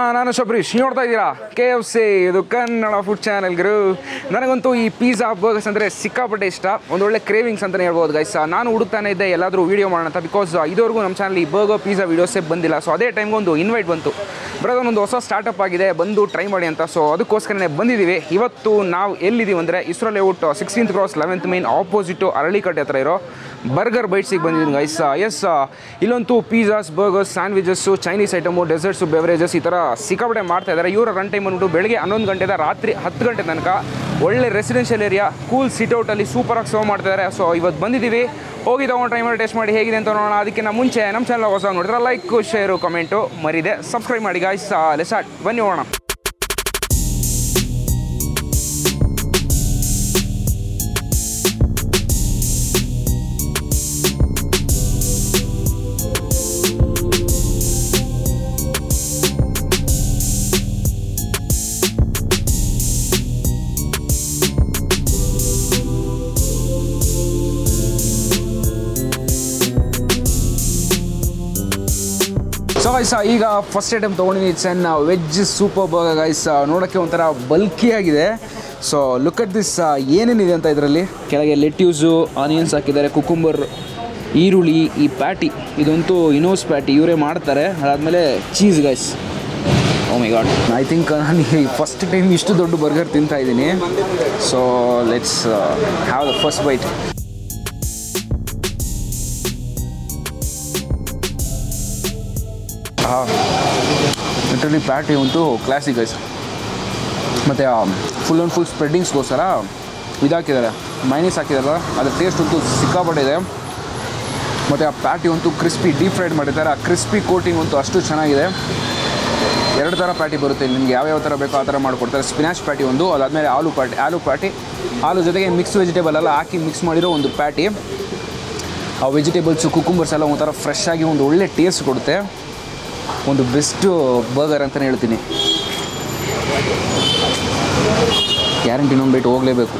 ನಾನು ಶಬರೀಶ್ ನೋಡ್ತಾ ಇದ್ದೀರಾ ಕೆ ಎಫ್ ಸಿ ಇದು ಕನ್ನಡ ಫುಡ್ ಚಾನೆಲ್ ಗುರು ನನಗಂತೂ ಈ ಪಿಜ್ಜಾ ಬರ್ಗರ್ಸ್ ಅಂದರೆ ಸಿಕ್ಕಾಪಟ್ಟೆ ಇಷ್ಟ ಒಂದೊಳ್ಳೆ ಕ್ರೇವಿಂಗ್ಸ್ ಅಂತಲೇ ಹೇಳ್ಬೋದು ಗೈಸ್ ನಾನು ಹುಡುಕ್ತಾನೆ ಇದ್ದೆ ಎಲ್ಲಾದರೂ ವೀಡಿಯೋ ಮಾಡೋಣ ಅಂತ ಬಿಕಾಸ್ ಇದುವರೆಗೂ ನಮ್ಮ ಚಾನಲ್ ಈ ಬರ್ಗರ್ ಪಿಜ್ಜಾ ವೀಡಿಯೋಸೇ ಬಂದಿಲ್ಲ ಸೊ ಅದೇ ಟೈಮ್ಗೆ ಒಂದು ಇನ್ವೈಟ್ ಬಂತು ಬ್ರದರ್ ಒಂದು ಹೊಸ ಸ್ಟಾರ್ಟಪ್ ಆಗಿದೆ ಬಂದು ಟ್ರೈ ಮಾಡಿ ಅಂತ ಸೊ ಅದಕ್ಕೋಸ್ಕರನೇ ಬಂದಿದ್ದೀವಿ ಇವತ್ತು ನಾವು ಎಲ್ಲಿದ್ದೀವಿ ಅಂದರೆ ISRO layout sixteenth cross eleventh main opposite Aralikatte ಹತ್ರ ಇರೋ ಬರ್ಗರ್ ಬೈಟ್ಸಿಗೆ ಬಂದಿದ್ದೀನಿ ಗೈಸ್ ಎಸ್ ಇಲ್ಲಂತೂ pizzas burgers sandwiches Chinese item desserts beverages ಈ ಥರ ಸಿಕ್ಕಾಪಟ್ಟೆ ಮಾಡ್ತಾ ಇದ್ದಾರೆ ಇವರ ರನ್ ಟೈಮ್ ಬಂದ್ಬಿಟ್ಟು ಬೆಳಗ್ಗೆ ಹನ್ನೊಂದು ಗಂಟೆದ ರಾತ್ರಿ ಹತ್ತು ಗಂಟೆ ತನಕ ಒಳ್ಳೆ ರೆಸಿಡೆನ್ಷಿಯಲ್ ಏರಿಯಾ ಕೂಲ್ ಸಿಟೌಟಲ್ಲಿ ಸೂಪರಾಗಿ ಸರ್ವ್ ಮಾಡ್ತಿದ್ದಾರೆ ಸೊ ಇವತ್ತು ಬಂದಿದ್ದೀವಿ ಹೋಗಿ ತೊಗೊಂಡು ಟ್ರೈ ಮಾಡಿ ಟೇಸ್ಟ್ ಮಾಡಿ ಹೇಗಿದೆ ಅಂತ ನೋಡೋಣ ಅದಕ್ಕಿಂತ ಮುಂಚೆ ನಮ್ಮ ಚಾನಲ್ ಹೊಸ ನೋಡಿದ್ರೆ ಲೈಕ್ ಶೇರು ಕಮೆಂಟು ಮರಿದೆ ಸಬ್ಸ್ಕ್ರೈಬ್ ಮಾಡಿ ಗಾಯ್ಸ್ ಲೆಸಾಟ್ ಬನ್ನಿ ಹೋಗೋಣ ಸೊ ಗೈಸ್ ಈಗ ಫಸ್ಟ್ ಐಟಮ್ ತೊಗೊಂಡಿನಿ it's an veg super burger guys ನೋಡೋಕ್ಕೆ ಒಂಥರ ಬಲ್ಕಿ ಆಗಿದೆ ಸೊ ಲುಕ್ ಅಟ್ ದಿಸ್ ಏನೇನಿದೆ ಅಂತ ಇದರಲ್ಲಿ ಕೆಳಗೆ ಲೆಟ್ಯೂಸು ಆನಿಯನ್ಸ್ ಹಾಕಿದ್ದಾರೆ ಕುಕುಂಬರ್ ಈರುಳ್ಳಿ ಈ ಪ್ಯಾಟಿ ಇದಂತೂ ಇನೋಸ್ ಪ್ಯಾಟಿ ಇವರೇ ಮಾಡ್ತಾರೆ ಅದಾದಮೇಲೆ cheese guys oh my god I think ನಾನು ಫಸ್ಟ್ ಟೈಮ್ ಇಷ್ಟು ದೊಡ್ಡ ಬರ್ಗರ್ ತಿಂತಾ ಇದ್ದೀನಿ so let's have the first bite ಹಾಂ ಲಿಟ್ರಲಿ ಪ್ಯಾಟಿ ಅಂತೂ ಕ್ಲಾಸಿಕ್ ಗೈಸ್ ಮತ್ತು ಫುಲ್ ಆ್ಯಂಡ್ ಫುಲ್ ಸ್ಪ್ರೆಡ್ಡಿಂಗ್ಸ್ಗೋಸ್ಕರ ಇದಾಕಿದ್ದಾರೆ ಮೈನೀಸ್ ಹಾಕಿದಾರಲ್ಲ ಅದ್ರ ಟೇಸ್ಟ್ ಅಂತೂ ಸಿಕ್ಕಾಪಟ್ಟೆ ಇದೆ ಮತ್ತು ಆ ಪ್ಯಾಟಿ ಅಂತೂ ಕ್ರಿಸ್ಪಿ ಡೀಪ್ ಫ್ರೈಡ್ ಮಾಡಿದ್ದಾರೆ ಆ ಕ್ರಿಸ್ಪಿ ಕೋಟಿಂಗ್ ಅಂತೂ ಅಷ್ಟು ಚೆನ್ನಾಗಿದೆ ಎರಡು ಥರ ಪ್ಯಾಟಿ ಬರುತ್ತೆ ನಿಮ್ಗೆ ಯಾವ್ಯಾವ ಥರ ಬೇಕೋ ಆ ಥರ ಮಾಡಿಕೊಡ್ತಾರೆ ಸ್ಪಿನಾಚ್ ಪ್ಯಾಟಿ ಒಂದು ಅದಾದಮೇಲೆ ಆಲೂ ಪ್ಯಾಟಿ ಆಲೂ ಪ್ಯಾಟಿ ಆಲೂ ಜೊತೆಗೆ ಮಿಕ್ಸ್ ವೆಜಿಟೇಬಲ್ ಎಲ್ಲ ಹಾಕಿ ಮಿಕ್ಸ್ ಮಾಡಿರೋ ಒಂದು ಪ್ಯಾಟಿ ಆ ವೆಜಿಟೇಬಲ್ಸು ಕುಕುಂಬರ್ಸ್ ಎಲ್ಲ ಒಂಥರ ಫ್ರೆಶ್ ಆಗಿ ಒಂದು ಒಳ್ಳೆ ಟೇಸ್ಟ್ ಕೊಡುತ್ತೆ ಒಂದು ಬೆಸ್ಟು ಬರ್ಗರ್ ಅಂತಲೇ ಹೇಳ್ತೀನಿ ಗ್ಯಾರಂಟಿ ಇನ್ನೊಂದು ಬೈಟ್ ಹೋಗಲೇಬೇಕು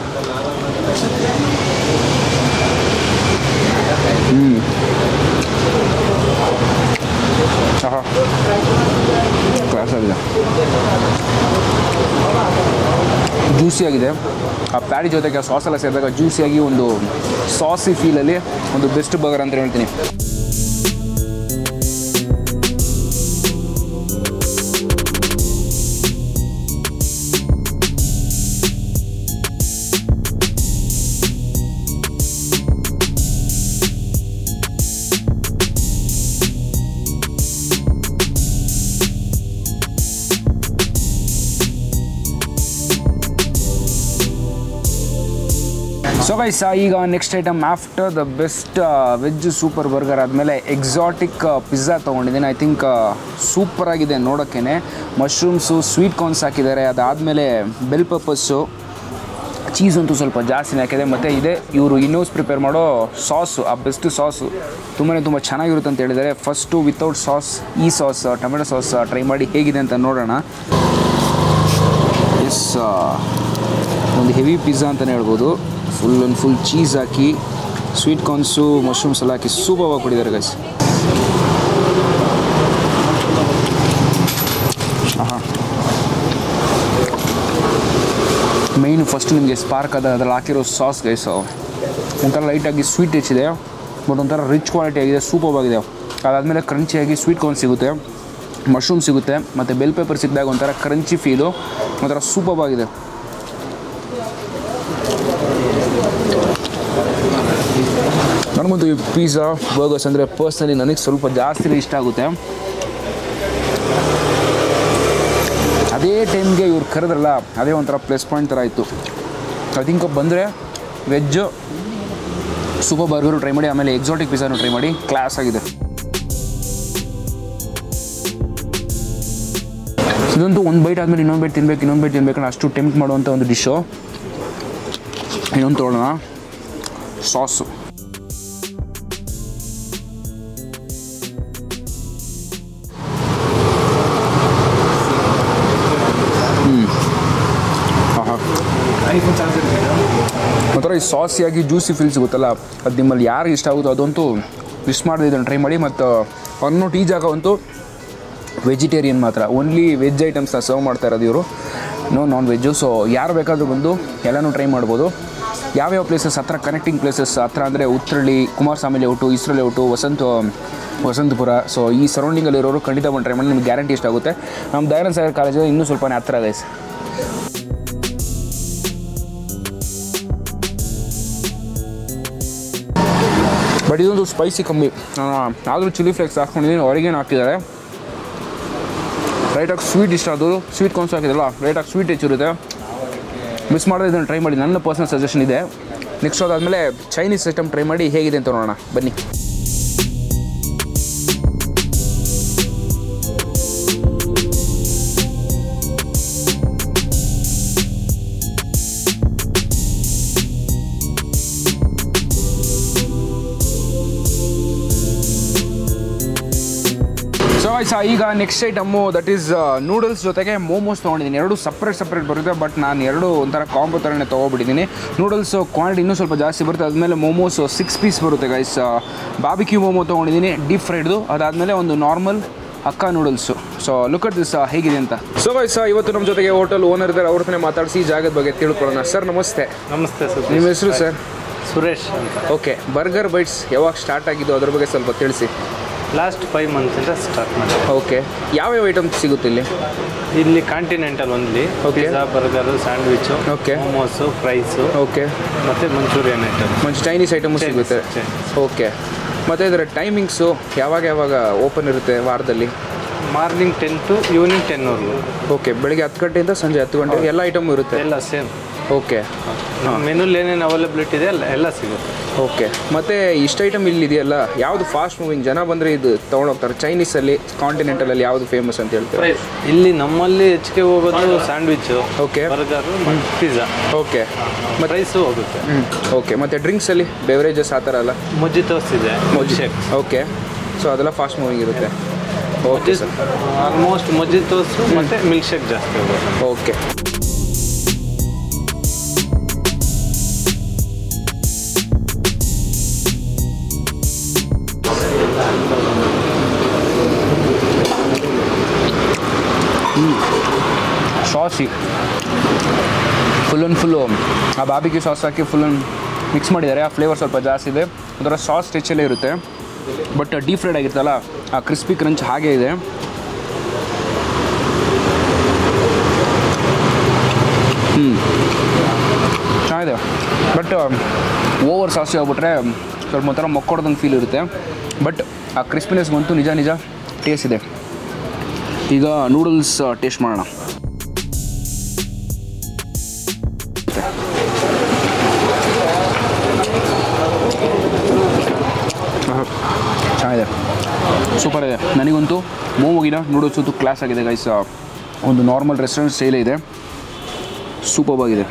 ಹ್ಞೂ ಆಹಾ ಕ್ಲಾಸ್ ಆಗಿದೆ ಜ್ಯೂಸಿಯಾಗಿದೆ ಆ ಪ್ಯಾಡಿ ಜೊತೆಗೆ ಆ ಸಾಸ್ ಎಲ್ಲ ಸೇರಿದಾಗ ಜ್ಯೂಸಿಯಾಗಿ ಒಂದು ಸಾಸಿ ಫೀಲಲ್ಲಿ ಒಂದು ಬೆಸ್ಟ್ ಬರ್ಗರ್ ಅಂತ ಹೇಳ್ತೀನಿ ಸೊ ಗೈಸ್ ಈಗ next item after the best veg super burger ಆದಮೇಲೆ ಎಕ್ಸಾಟಿಕ್ ಪಿಜ್ಜಾ ತೊಗೊಂಡಿದ್ದೀನಿ ಐ ಥಿಂಕ್ ಸೂಪರ್ ಆಗಿದೆ ನೋಡೋಕ್ಕೇ ಮಶ್ರೂಮ್ಸು ಸ್ವೀಟ್ ಕಾರ್ನ್ಸ್ ಹಾಕಿದ್ದಾರೆ ಅದಾದಮೇಲೆ ಬೆಲ್ ಪಪ್ಪಸ್ಸು ಚೀಸ್ ಅಂತೂ ಸ್ವಲ್ಪ ಜಾಸ್ತಿನೇ ಹಾಕಿದೆ ಮತ್ತು ಇದೆ ಇವರು ಇನ್ನೋಸ್ ಪ್ರಿಪೇರ್ ಮಾಡೋ ಸಾಸು ಆ ಬೆಸ್ಟ್ ಸಾಸು ತುಂಬಾ ತುಂಬ ಚೆನ್ನಾಗಿರುತ್ತೆ ಅಂತ ಹೇಳಿದ್ದಾರೆ ಫಸ್ಟು ವಿತೌಟ್ ಸಾಸ್ ಈ ಸಾಸ್ ಟೊಮೆಟೊ ಸಾಸ್ ಟ್ರೈ ಮಾಡಿ ಹೇಗಿದೆ ಅಂತ ನೋಡೋಣ ಎಸ್ ಒಂದು ಹೆವಿ ಪಿಜ್ಜಾ ಅಂತಲೇ ಹೇಳ್ಬೋದು ಫುಲ್ ಒಂದು ಫುಲ್ ಚೀಸ್ ಹಾಕಿ ಸ್ವೀಟ್ ಕಾರ್ನ್ಸು ಮಶ್ರೂಮ್ಸ್ ಎಲ್ಲ ಹಾಕಿ ಸೂಪರ್ವಾಗಿ ಕೊಟ್ಟಿದ್ದಾರೆ ಗೈಸ್ ಹಾಂ ಮೈನ್ ಫಸ್ಟ್ ನಿಮಗೆ ಸ್ಪಾರ್ಕ್ ಅದ ಅದ್ರಲ್ಲಿ ಹಾಕಿರೋ ಸಾಸ್ ಗೈಸು ಒಂಥರ ಲೈಟಾಗಿ ಸ್ವೀಟ್ ಹೆಚ್ಚಿದೆ ಬಟ್ ಒಂಥರ ರಿಚ್ ಕ್ವಾಲಿಟಿ ಆಗಿದೆ ಸೂಪರ್ ಆಗಿದೆ ಅದಾದಮೇಲೆ ಕ್ರಂಚಿಯಾಗಿ ಸ್ವೀಟ್ ಕಾರ್ನ್ ಸಿಗುತ್ತೆ ಮಶ್ರೂಮ್ ಸಿಗುತ್ತೆ ಮತ್ತು ಬೆಲ್ ಪೇಪರ್ ಸಿಕ್ಕಿದಾಗ ಒಂಥರ ಕ್ರಂಚಿ ಫೀಲು ಒಂಥರ ಸೂಪರ್ ಆಗಿದೆ ನನಗಂತೂ ಈ ಪಿಜ್ಜಾ ಬರ್ಗರ್ಸ್ ಅಂದರೆ ಪರ್ಸ್ನಲಿ ನನಗೆ ಸ್ವಲ್ಪ ಜಾಸ್ತಿನೇ ಇಷ್ಟ ಆಗುತ್ತೆ ಅದೇ ಟೈಮ್ಗೆ ಇವ್ರು ಕರೆದ್ರಲ್ಲ ಅದೇ ಒಂಥರ ಪ್ಲಸ್ ಪಾಯಿಂಟ್ ಥರ ಆಯಿತು ಐ ಥಿಂಕ್ ಬಂದರೆ ವೆಜ್ಜು ಸೂಪರ್ ಬರ್ಗರು ಟ್ರೈ ಮಾಡಿ ಆಮೇಲೆ ಎಕ್ಸಾಟಿಕ್ ಪಿಜ್ಜಾನು ಟ್ರೈ ಮಾಡಿ ಕ್ಲಾಸ್ ಆಗಿದೆ ಇದಂತೂ ಒಂದು ಬೈಟ್ ಆದಮೇಲೆ ಇನ್ನೊಂದು ಬೈಟ್ ತಿನ್ಬೇಕು ಇನ್ನೊಂದು ಬೈಟ್ ತಿನ್ಬೇಕು ಅನ್ನೋ ಅಷ್ಟು ಟೆಂಪ್ಟ್ ಮಾಡುವಂಥ ಒಂದು ಡಿಶ್ಶು ಇನ್ನೊಂದು ತೊಗೊಳ್ಳೋಣ ಸಾಸು ಆಹಾ ಒಂಥರ ಈ ಸಾಸಿಯಾಗಿ ಜ್ಯೂಸಿ ಫೀಲ್ ಸಿಗುತ್ತಲ್ಲ ಅದು ನಿಮ್ಮಲ್ಲಿ ಯಾರಿಗೆ ಇಷ್ಟ ಆಗುತ್ತೋ ಅದಂತೂ ಮಿಸ್ ಮಾಡದೆ ಇದನ್ನು ಟ್ರೈ ಮಾಡಿ ಮತ್ತು ಒನ್ ನೋಟ್ ಈ ಜಾಗ ಅಂತೂ ವೆಜಿಟೇರಿಯನ್ ಮಾತ್ರ ಓನ್ಲಿ ವೆಜ್ ಐಟಮ್ಸ್ನ ಸರ್ವ್ ಮಾಡ್ತಾ ಇರೋದು ಇವರು ನೋ ನಾನ್ ವೆಜ್ಜು ಸೊ ಯಾರು ಬೇಕಾದರೂ ಬಂದು ಎಲ್ಲನೂ ಟ್ರೈ ಮಾಡ್ಬೋದು ಯಾವ್ಯಾವ ಪ್ಲೇಸಸ್ ಹತ್ರ ಕನೆಕ್ಟಿಂಗ್ ಪ್ಲೇಸಸ್ ಹತ್ರ ಅಂದರೆ Uttarahalli Kumaraswamy layout ISRO layout Vasantha Vasanthapura so ಈ ಸರೌಂಡಿಂಗಲ್ಲಿ ಇರೋರು ಖಂಡಿತ ಬಂದು ಟ್ರೈ ಮಾಡಿ ನಿಮ್ಗೆ ಗ್ಯಾರಂಟಿ ಇಷ್ಟ ಆಗುತ್ತೆ ನಮ್ಮ ದಯಾನಂದ ಸಾಗರ್ ಕಾಲೇಜು ಇನ್ನೂ ಸ್ವಲ್ಪನೇ ಹತ್ರ ಗೈಸ್ ಬಟ್ ಇದೊಂದು ಸ್ಪೈಸಿ ಕಮ್ಮಿ ಆದರೂ ಚಿಲ್ಲಿ ಫ್ಲೇಕ್ಸ್ ಹಾಕ್ಕೊಂಡಿದ್ದೀನಿ ಹೊರಗೇನು ಹಾಕಿದ್ದಾರೆ ರೈಟಾಗಿ ಸ್ವೀಟ್ ಇಷ್ಟ ಅದು ಸ್ವೀಟ್ ಕಾನ್ಸ್ ಹಾಕಿದ್ರಲ್ಲ ರೈಟಾಗಿ ಸ್ವೀಟ್ ಹೆಚ್ಚಿರುತ್ತೆ ಮಿಸ್ ಮಾಡಿದ್ರೆ ಇದನ್ನು ಟ್ರೈ ಮಾಡಿ ನನ್ನ ಪರ್ಸನಲ್ ಸಜೆಷನ್ ಇದೆ ನೆಕ್ಸ್ಟ್ ಅದಾದಮೇಲೆ ಚೈನೀಸ್ ಐಟಮ್ ಟ್ರೈ ಮಾಡಿ ಹೇಗಿದೆ ಅಂತ ನೋಡೋಣ ಬನ್ನಿ ಸೊ ಆಯ್ಸಾ ಈಗ next item that is noodles ಜೊತೆಗೆ ಮೋಮೋಸ್ ತೊಗೊಂಡಿದ್ದೀನಿ ಎರಡು ಸಪ್ರೇಟ್ ಸಪ್ರೇಟ್ ಬರುತ್ತೆ ಬಟ್ ನಾನು ಎರಡು ಒಂಥರ ಕಾಂಬೋ ಥರನೇ ತೊಗೊಬಿಟ್ಟಿದ್ದೀನಿ ನೂಡಲ್ಸ್ ಕ್ವಾಂಟಿಟಿ ಇನ್ನೂ ಸ್ವಲ್ಪ ಜಾಸ್ತಿ ಬರುತ್ತೆ ಅದಾದಮೇಲೆ ಮೋಮೋಸ್ ಸಿಕ್ಸ್ ಪೀಸ್ ಬರುತ್ತೆ ಗೈಸ್ ಬಾಬಿಕ್ಯೂ ಮೋಮೋ ತೊಗೊಂಡಿದ್ದೀನಿ ಡೀಪ್ ಫ್ರೈಡ್ದು ಅದಾದಮೇಲೆ ಒಂದು ನಾರ್ಮಲ್ ಅಕ್ಕ noodles so look at this ಹೇಗಿದೆ ಅಂತ ಸೊ ಗೈಸ್ ಇವತ್ತು ನಮ್ಮ ಜೊತೆಗೆ ಹೋಟೆಲ್ ಓನರ್ ಇದ್ದಾರೆ ಅವ್ರ ಹತ್ರ ಮಾತಾಡಿಸಿ ಈ ಜಾಗದ ಬಗ್ಗೆ ತಿಳ್ಕೊಳ್ಳೋಣ ಸರ್ ನಮಸ್ತೆ ನಮಸ್ತೆ ಸರ್ ನಿಮ್ಮ ಹೆಸರು ಸರ್ ಸುರೇಶ್ ಅಂತ ಓಕೆ ಬರ್ಗರ್ ಬೈಟ್ಸ್ ಯಾವಾಗ ಸ್ಟಾರ್ಟ್ ಆಗಿದ್ದು ಅದ್ರ ಬಗ್ಗೆ ಸ್ವಲ್ಪ ತಿಳಿಸಿ ಲಾಸ್ಟ್ ಫೈವ್ ಮಂತ್ಸಿಂದ ಸ್ಟಾರ್ಟ್ ಮಾಡಿ ಓಕೆ ಯಾವ್ಯಾವ ಐಟಮ್ ಸಿಗುತ್ತೆ ಇಲ್ಲಿ ಇಲ್ಲಿ ಕಾಂಟಿನೆಂಟಲ್ ಒಂದ್ಲಿ Okay. Pizza burger sandwich Okay. Momos fries okay ಮತ್ತು Manchurian item munch Chinese item Chinese, ಸಿಗುತ್ತೆ Chinese. ಓಕೆ ಮತ್ತು ಇದರ ಟೈಮಿಂಗ್ಸು ಯಾವಾಗ ಯಾವಾಗ ಓಪನ್ ಇರುತ್ತೆ ವಾರದಲ್ಲಿ ಮಾರ್ನಿಂಗ್ ಟೆನ್ ಟು ಈವ್ನಿಂಗ್ ಟೆನ್ವರೆಗೂ ಓಕೆ ಬೆಳಿಗ್ಗೆ ಹತ್ತು ಗಂಟೆಯಿಂದ ಸಂಜೆ ಹತ್ತು ಗಂಟೆ ಎಲ್ಲ ಐಟಮು ಇರುತ್ತೆ ಎಲ್ಲ ಸೇಮ್ ಓಕೆ ಮೆನುಲಿ ಏನೇನು ಅವೈಲಬಿಲಿಟಿ ಇದೆ ಎಲ್ಲ ಎಲ್ಲ ಸಿಗುತ್ತೆ ಓಕೆ ಮತ್ತು ಇಷ್ಟು ಐಟಮ್ ಇಲ್ಲಿ ಇದೆಯಲ್ಲ ಯಾವುದು ಫಾಸ್ಟ್ ಮೂವಿಂಗ್ ಜನ ಬಂದರೆ ಇದು ತೊಗೊಂಡೋಗ್ತಾರೆ ಚೈನೀಸಲ್ಲಿ ಕಾಂಟಿನೆಂಟಲಲ್ಲಿ ಯಾವುದು ಫೇಮಸ್ ಅಂತ ಹೇಳ್ತಾರೆ ಇಲ್ಲಿ ನಮ್ಮಲ್ಲಿ ಹೆಚ್ಚಿಗೆ ಹೋಗೋದು ಸ್ಯಾಂಡ್ವಿಚ್ಚು Okay. ಬರ್ಗರು ಮತ್ತು ಪಿಜ್ಜಾ ಓಕೆ ಮತ್ತು ರೈಸು ಹೋಗುತ್ತೆ ಹ್ಞೂ ಓಕೆ ಮತ್ತು ಡ್ರಿಂಕ್ಸಲ್ಲಿ ಬೆವರೇಜಸ್ ಆ ಥರ ಅಲ್ಲ ಮುಜ್ಜಿತೋಸ್ ಇದೆ ಶೇಕ್ ಓಕೆ ಸೊ ಅದೆಲ್ಲ ಫಾಸ್ಟ್ ಮೂವಿಂಗ್ ಇರುತ್ತೆ ಓಕೆ ಸರ್ ಆಲ್ಮೋಸ್ಟ್ ಮೊಜಿತೋಸು ಮತ್ತು ಮಿಲ್ಕ್ ಶೇಕ್ ಜಾಸ್ತಿ ಹೋಗುತ್ತೆ okay saucy full and full ಆ ಬಾಬಿಗೆ ಸಾಸ್ ಹಾಕಿ ಫುಲ್ ಮಿಕ್ಸ್ ಮಾಡಿದ್ದಾರೆ ಆ ಫ್ಲೇವರ್ ಸ್ವಲ್ಪ ಜಾಸ್ತಿ ಇದೆ ಅದರ ಸಾಸ್ ಟೆಚ್ಚಲ್ಲೇ ಇರುತ್ತೆ ಬಟ್ ಡೀಪ್ ಫ್ರೈಡ್ ಆಗಿರ್ತಲ್ಲ ಆ ಕ್ರಿಸ್ಪಿ ಕ್ರಂಚ್ ಹಾಗೆ ಇದೆ ಹ್ಞೂ ಚೆನ್ನಾಗಿದೆ ಬಟ್ ಓವರ್ ಸಾಸಿ ಆಗ್ಬಿಟ್ರೆ ಸ್ವಲ್ಪ ಒಂಥರ ಮೊಕ್ಕೊಡ್ದಂಗೆ ಫೀಲ್ ಇರುತ್ತೆ ಬಟ್ ಆ ಕ್ರಿಸ್ಪಿನೆಸ್ಗಂತೂ ನಿಜ ನಿಜ ಟೇಸ್ಟ್ ಇದೆ ಈಗ ನೂಡಲ್ಸ್ ಟೇಸ್ಟ್ ಮಾಡೋಣ ಆಹಾ, ಚೆನ್ನಾಗಿದೆ ಸೂಪರ್ ಇದೆ ನನಗಂತೂ ಮೋಮೋಗಿನ ನೂಡಲ್ಸ್ ಅಂತೂ ಕ್ಲಾಸ್ ಆಗಿದೆ ಗೈಸ್ ಒಂದು ನಾರ್ಮಲ್ ರೆಸ್ಟೋರೆಂಟ್ ಸ್ಟೈಲೇ ಇದೆ ಸೂಪರ್ ಆಗಿದೆ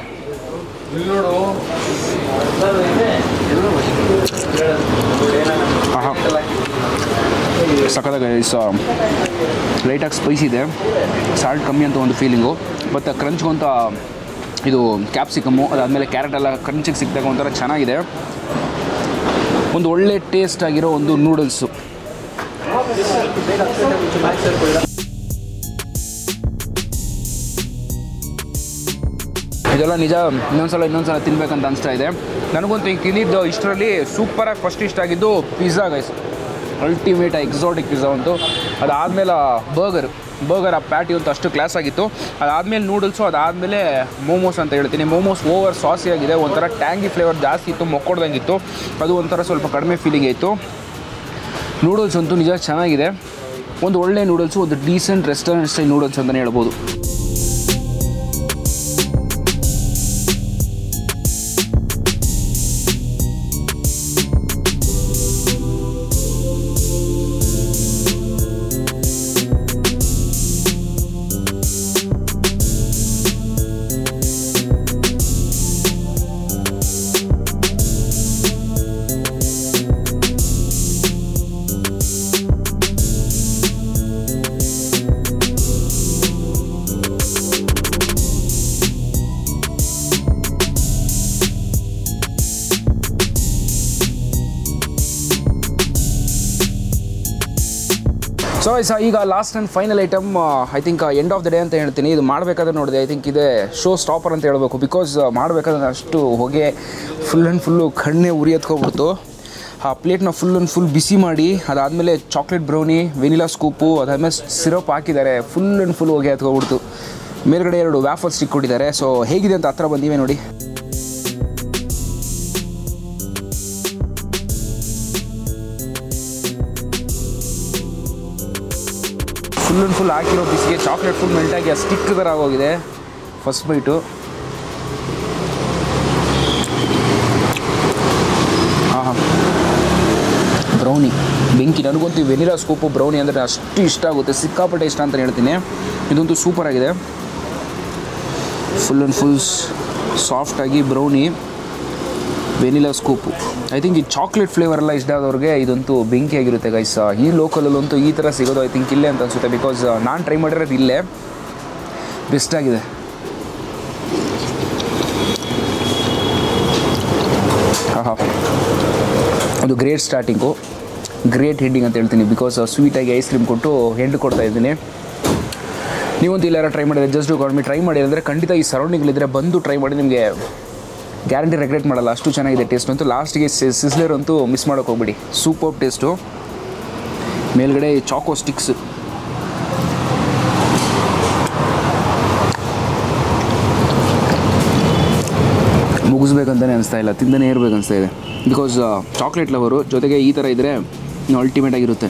ಆಹಾ ಸಕ್ಕತ್ತಾಗ ಗೈಸ್ ಲೈಟಾಗಿ ಸ್ಪೈಸ್ ಇದೆ ಸಾಲ್ಟ್ ಕಮ್ಮಿ ಅಂತ ಒಂದು ಫೀಲಿಂಗು ಮತ್ತು ಕ್ರಂಚ್ಗಂತ ಇದು ಕ್ಯಾಪ್ಸಿಕಮ್ಮು ಅದಾದಮೇಲೆ ಕ್ಯಾರೆಟ್ ಎಲ್ಲ ಕ್ರಂಚಿಗೆ ಸಿಕ್ಕಿದಾಗ ಒಂಥರ ಚೆನ್ನಾಗಿದೆ ಒಂದು ಒಳ್ಳೆ ಟೇಸ್ಟ್ ಆಗಿರೋ ಒಂದು ನೂಡಲ್ಸು ಇದೆಲ್ಲ ನಿಜ ಇನ್ನೊಂದ್ಸಲ ಇನ್ನೊಂದ್ಸಲ ತಿನ್ಬೇಕಂತ ಅನಿಸ್ತಾ ಇದೆ ನನಗಂತೂ ಈಗ ತಿಂದಿದ್ದು ಇಷ್ಟರಲ್ಲಿ ಸೂಪರಾಗಿ ಫಸ್ಟ್ ಇಷ್ಟ ಆಗಿದ್ದು pizza guys ultimate exotic pizza ಅಂತು ಅದಾದಮೇಲೆ ಬರ್ಗರ್ ಬರ್ಗರ್ ಆ ಪ್ಯಾಟಿ ಅಂತೂ ಅಷ್ಟು ಕ್ಲಾಸ್ ಆಗಿತ್ತು ಅದಾದಮೇಲೆ ನೂಡಲ್ಸು ಅದಾದಮೇಲೆ ಮೋಮೋಸ್ ಅಂತ ಹೇಳ್ತೀನಿ ಮೋಮೋಸ್ ಓವರ್ ಸಾಸಿ ಆಗಿದೆ ಒಂಥರ ಟ್ಯಾಂಗಿ ಫ್ಲೇವರ್ ಜಾಸ್ತಿ ಇತ್ತು ಮೊಕ್ಕೊಡ್ದಂಗಿತ್ತು ಅದು ಒಂಥರ ಸ್ವಲ್ಪ ಕಡಿಮೆ ಫೀಲಿಂಗ್ ಇತ್ತು ನೂಡಲ್ಸ್ ಅಂತೂ ನಿಜ ಚೆನ್ನಾಗಿದೆ ಒಂದು ಒಳ್ಳೆ ನೂಡಲ್ಸು ಒಂದು ಡೀಸೆಂಟ್ ರೆಸ್ಟೋರೆಂಟ್ ಸ್ಟೈಲ್ ನೂಡಲ್ಸ್ ಅಂತಲೇ ಹೇಳ್ಬೋದು ಸೊ ಸಹ ಈಗ last and final item I think end of the day ಅಂತ ಹೇಳ್ತೀನಿ ಇದು ಮಾಡಬೇಕಾದ್ರೆ ನೋಡಿದೆ ಐ ಥಿಂಕ್ ಇದೆ ಶೋ ಸ್ಟಾಪರ್ ಅಂತ ಹೇಳ್ಬೇಕು ಬಿಕಾಸ್ ಮಾಡಬೇಕಾದ್ರೆ ಅಷ್ಟು ಹೊಗೆ ಫುಲ್ ಆ್ಯಂಡ್ ಫುಲ್ಲು ಕಣ್ಣೆ ಉರಿ ಎತ್ಕೊಬಿಡ್ತು ಆ ಪ್ಲೇಟ್ನ ಫುಲ್ ಆ್ಯಂಡ್ ಫುಲ್ ಬಿಸಿ ಮಾಡಿ ಅದಾದಮೇಲೆ ಚಾಕ್ಲೇಟ್ ಬ್ರೌನಿ ವೆನಿಲಾ ಸ್ಕೂಪು ಅದಾದಮೇಲೆ ಸಿರಪ್ ಹಾಕಿದ್ದಾರೆ ಫುಲ್ ಆ್ಯಂಡ್ ಫುಲ್ ಹೊಗೆ ಎತ್ಕೊಬಿಡ್ತು ಮೇಲ್ಗಡೆ ಎರಡು ವ್ಯಾಫಲ್ ಸ್ಟಿಕ್ ಕೊಟ್ಟಿದ್ದಾರೆ ಸೊ ಹೇಗಿದೆ ಅಂತ ಹತ್ರ ಬಂದಿವೆ ನೋಡಿ ಫುಲ್ ಆ್ಯಂಡ್ ಫುಲ್ ಹಾಕಿರೋ ಬಿಸಿಗೆ ಚಾಕ್ಲೇಟ್ ಫುಲ್ ಮೆಲ್ಟಾಗಿ ಆ ಸ್ಟಿಕ್ ಥರ ಆಗೋಗಿದೆ ಫಸ್ಟ್ ಬೈಟು ಹಾಂ ಹಾಂ ಬ್ರೌನಿ ಬೆಂಕಿ ನನಗಂತೂ ವೆನಿಲಾ ಸ್ಕೂಪು ಬ್ರೌನಿ ಅಂದರೆ ಅಷ್ಟು ಇಷ್ಟ ಆಗುತ್ತೆ ಸಿಕ್ಕಾಪಟ್ಟೆ ಇಷ್ಟ ಅಂತ ಹೇಳ್ತೀನಿ ಇದಂತೂ ಸೂಪರ್ ಆಗಿದೆ ಫುಲ್ ಆ್ಯಂಡ್ ಫುಲ್ ಸಾಫ್ಟಾಗಿ brownie vanilla scoop I think ಈ ಚಾಕ್ಲೇಟ್ ಫ್ಲೇವರ್ ಎಲ್ಲ ಇಷ್ಟ ಆದವ್ರಿಗೆ ಇದಂತೂ ಬೆಂಕಿ ಆಗಿರುತ್ತೆ ಗೈಸ್ ಈ ಲೋಕಲಲ್ಲಂತೂ ಈ ಥರ ಸಿಗೋದು ಐ ಥಿಂಕ್ ಇಲ್ಲೇ ಅಂತ ಅನಿಸುತ್ತೆ ಬಿಕಾಸ್ ನಾನು ಟ್ರೈ ಮಾಡಿರೋದು ಇಲ್ಲೇ ಬೆಸ್ಟ್ ಆಗಿದೆ ಹಾಂ ಅದು ಗ್ರೇಟ್ ಸ್ಟಾರ್ಟಿಂಗು ಗ್ರೇಟ್ ಹೆಡ್ಡಿಂಗ್ ಅಂತ ಹೇಳ್ತೀನಿ ಬಿಕಾಸ್ ಸ್ವೀಟಾಗಿ ಐಸ್ ಕ್ರೀಮ್ ಕೊಟ್ಟು ಹೆಂಡು ಕೊಡ್ತಾ ಇದ್ದೀನಿ ನೀವಂತೂ ಇಲ್ಲಾರ ಟ್ರೈ ಮಾಡಿದ್ರೆ ಜಸ್ಟ್ ಗೌರ್ಮೆಂಟ್ ಟ್ರೈ ಮಾಡಿ ಅಂದರೆ ಖಂಡಿತ ಈ ಸರೌಂಡಿಂಗ್ಲಿದ್ದರೆ ಬಂದು ಟ್ರೈ ಮಾಡಿ ನಿಮಗೆ ಗ್ಯಾರಂಟಿ ರೆಗ್ರೆಟ್ ಮಾಡಲ್ಲ ಅಷ್ಟು ಚೆನ್ನಾಗಿದೆ ಟೇಸ್ಟ್ ಅಂತೂ ಲಾಸ್ಟ್ಗೆ ಸಿಸ್ಲರ್ ಅಂತೂ ಮಿಸ್ ಮಾಡೋಕೆ ಹೋಗ್ಬಿಡಿ ಸೂಪರ್ ಟೇಸ್ಟು ಮೇಲ್ಗಡೆ ಚಾಕೋ ಸ್ಟಿಕ್ಸ್ ಮುಗಿಸ್ಬೇಕಂತಲೇ ಅನಿಸ್ತಾ ಇಲ್ಲ ತಿಂದನೇ ಇರಬೇಕು ಅನಿಸ್ತಾ ಇದೆ ಬಿಕಾಸ್ ಚಾಕ್ಲೇಟ್ ಲವರು ಜೊತೆಗೆ ಈ ಥರ ಇದ್ದರೆ ಅಲ್ಟಿಮೇಟ್ ಆಗಿರುತ್ತೆ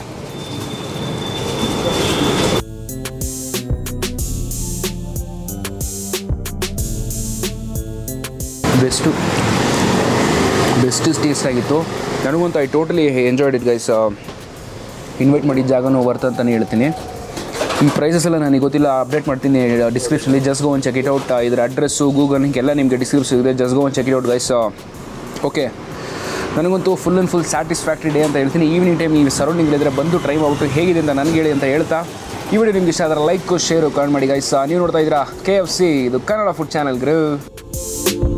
ಬೆಸ್ಟು ಬೆಸ್ಟ್ ಟೇಸ್ಟ್ ಆಗಿತ್ತು ನನಗಂತೂ I totally enjoyed it guys invite ಮಾಡಿದ ಜಾಗನೂ ವರ್ತ್ ಅಂತಲೇ ಹೇಳ್ತೀನಿ ಈ ಪ್ರೈಸಸ್ ಎಲ್ಲ ನನಗೆ ಗೊತ್ತಿಲ್ಲ ಅಪ್ಡೇಟ್ ಮಾಡ್ತೀನಿ ಡಿಸ್ಕ್ರಿಪ್ಷನಲ್ಲಿ ಜಸ್ಟ್ ಗೋ ಒಂದು ಚೆಕ್ ಇಟ್ ಔಟ್ ಇದರ ಅಡ್ರೆಸ್ಸು ಗೂಗಲ್ ಲಿಂಕ್ ಎಲ್ಲ ನಿಮಗೆ ಡಿಸ್ಕ್ರಿಪ್ಷನ್ ಇದೆ ಜಸ್ಟ್ ಗೋ ಒಂದು check it out guys okay ನನಗಂತೂ full and full satisfactory day ಅಂತ ಹೇಳ್ತೀನಿ ಈವ್ನಿಂಗ್ ಟೈಮ್ ಈ ಸರೌಂಡಿಂಗ್ ಇದ್ದರೆ ಬಂದು ಟ್ರೈ ಮಾಡ್ಬಿಟ್ಟು ಹೇಗಿದೆ ಅಂತ ನನಗೆ ಹೇಳಿ ಅಂತ ಹೇಳ್ತಾ ಈ ವಿಡಿಯೋ ನಿಮ್ಗೆ ಇಷ್ಟ ಆದರೆ ಲೈಕ್ ಶೇರು ಕಾಲ್ ಮಾಡಿ ಗೈಸ್ ನೀವು ನೋಡ್ತಾ ಇದ್ದೀರಾ ಕೆ ಎಫ್ ಸಿ ಇದು ಕನ್ನಡ ಫುಡ್ ಚಾನಲ್ ಗ್ರೂ